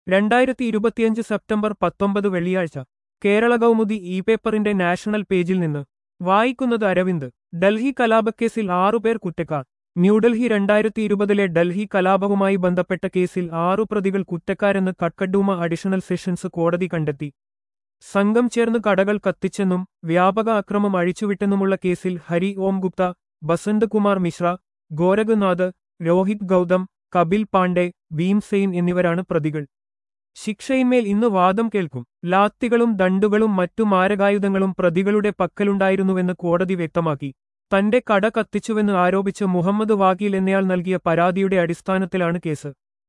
രണ്ടായിരത്തി ഇരുപത്തിയഞ്ച് സെപ്റ്റംബർ പത്തൊമ്പത് വെള്ളിയാഴ്ച കേരള കൗമുദി ഇ പേപ്പറിന്റെ നാഷണൽ പേജിൽ നിന്ന് വായിക്കുന്നത് അരവിന്ദ് ഡൽഹി കലാപക്കേസിൽ ആറുപേർ കുറ്റക്കാർ ന്യൂഡൽഹി രണ്ടായിരത്തി ഇരുപതിലെ ഡൽഹി കലാപവുമായി ബന്ധപ്പെട്ട കേസിൽ ആറു പ്രതികൾ കുറ്റക്കാരെന്ന് കട്കഡൂമ അഡീഷണൽ സെഷൻസ് കോടതി കണ്ടെത്തി സംഘം ചേർന്ന് കടകൾ കത്തിച്ചെന്നും വ്യാപക അക്രമം അഴിച്ചുവിട്ടെന്നുമുള്ള കേസിൽ ഹരി ഓം ഗുപ്ത ബസന്ത് കുമാർ മിശ്ര ഗോരഖനാഥ് രോഹിത് ഗൗതം കപിൽ പാണ്ഡെ ഭീംസെയിൻ എന്നിവരാണ് പ്രതികൾ ശിക്ഷയിന്മേൽ ഇന്ന് വാദം കേൾക്കും ലാത്തികളും ദണ്ടുകളും മറ്റു മാരകായുധങ്ങളും പ്രതികളുടെ പക്കലുണ്ടായിരുന്നുവെന്ന് കോടതി വ്യക്തമാക്കി തന്റെ കട കത്തിച്ചുവെന്ന് ആരോപിച്ച് മുഹമ്മദ് വാഗീൽ എന്നയാൾ നൽകിയ പരാതിയുടെ അടിസ്ഥാനത്തിലാണ് കേസ്